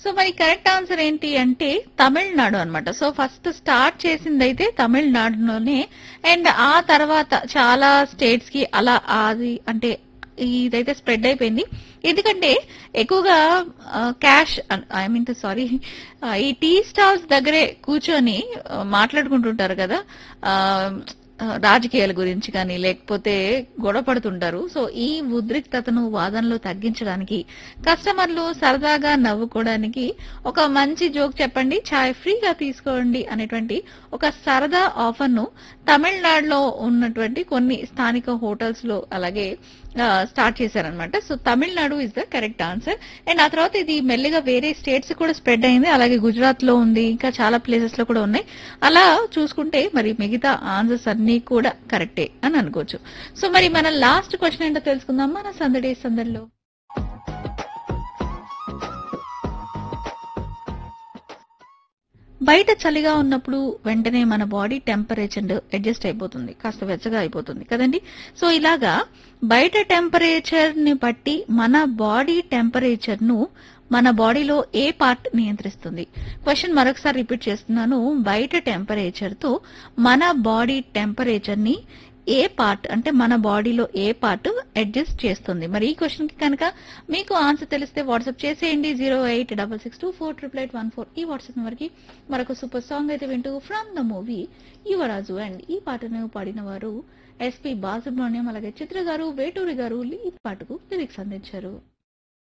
so మరి correct answer ఏంటి అంటే తమిళనాడు అన్నమాట సో ఫస్ట్ స్టార్ట్ చేసింది అయితే తమిళనాడులోనే అండ్ ఆ తర్వాత చాలా స్టేట్స్ కి అలా అది అంటే ఇదైతే స్ప్రెడ్ అయిపోయింది ఎందుకంటే ఎక్కువగా క్యాష్ ఐ మీన్ సారీ ఈ టీ స్టాల్స్ దగ్గరే కూర్చొని ఆ, మాట్లాడుకుంటుంటారు కదా ఆ, ఆ, రాజకీయాల గురించి కానీ లేకపోతే గొడవ పడుతుంటారు సో ఈ ఉద్రిక్తతను వాదనలో తగ్గించడానికి కస్టమర్లు సరదాగా నవ్వుకోవడానికి ఒక మంచి జోక్ చెప్పండి చాయ్ ఫ్రీగా తీసుకోండి అనేటువంటి ఒక సరదా ఆఫర్ ను తమిళనాడులో ఉన్నటువంటి కొన్ని స్థానిక హోటల్స్ లో అలాగే స్టార్ట్ చేశారనమాట so Tamilnadu is the correct answer and ఆ తర్వాత ఇది మెల్లిగా వేరే స్టేట్స్ కూడా స్ప్రెడ్ అయింది అలాగే గుజరాత్ లో ఉంది ఇంకా చాలా ప్లేసెస్ లో కూడా ఉన్నాయి అలా చూసుకుంటే మరి మిగతా ఆన్సర్స్ అన్ని కూడా కరెక్టే అని అనుకోవచ్చు సో మరి మన లాస్ట్ క్వశ్చన్ ఏంటో తెలుసుకుందాం మన సందడి సందడిలో బయట చలిగా ఉన్నప్పుడు వెంటనే మన బాడీ టెంపరేచర్ అడ్జస్ట్ అయిపోతుంది కాస్త వెచ్చగా అయిపోతుంది కదండి సో ఇలాగా బయట టెంపరేచర్ ని బట్టి మన బాడీ టెంపరేచర్ ను మన బాడీలో ఏ పార్ట్ నియంత్రిస్తుంది క్వశ్చన్ మరొకసారి రిపీట్ చేస్తున్నాను బయట టెంపరేచర్ తో మన బాడీ టెంపరేచర్ ని ఏ పార్ట్ అంటే మన బాడీలో ఏ పార్ట్ అడ్జస్ట్ చేస్తుంది మరి ఈ క్వశ్చన్ కి కనుక మీకు ఆన్సర్ తెలిస్తే వాట్సాప్ చేసేయండి zero eight double six two four triple eight one four ఈ వాట్సాప్ నెంబర్ కి మరొక సూపర్ సాంగ్ అయితే వింటూ from the movie Yuvaraju and ఈ పాటను పాడిన వారు ఎస్పి బాలసుబ్రహ్మణ్యం అలాగే చిత్ర గారు వేటూరి గారు ఈ పాటకు లిరిక్స్ అందించారు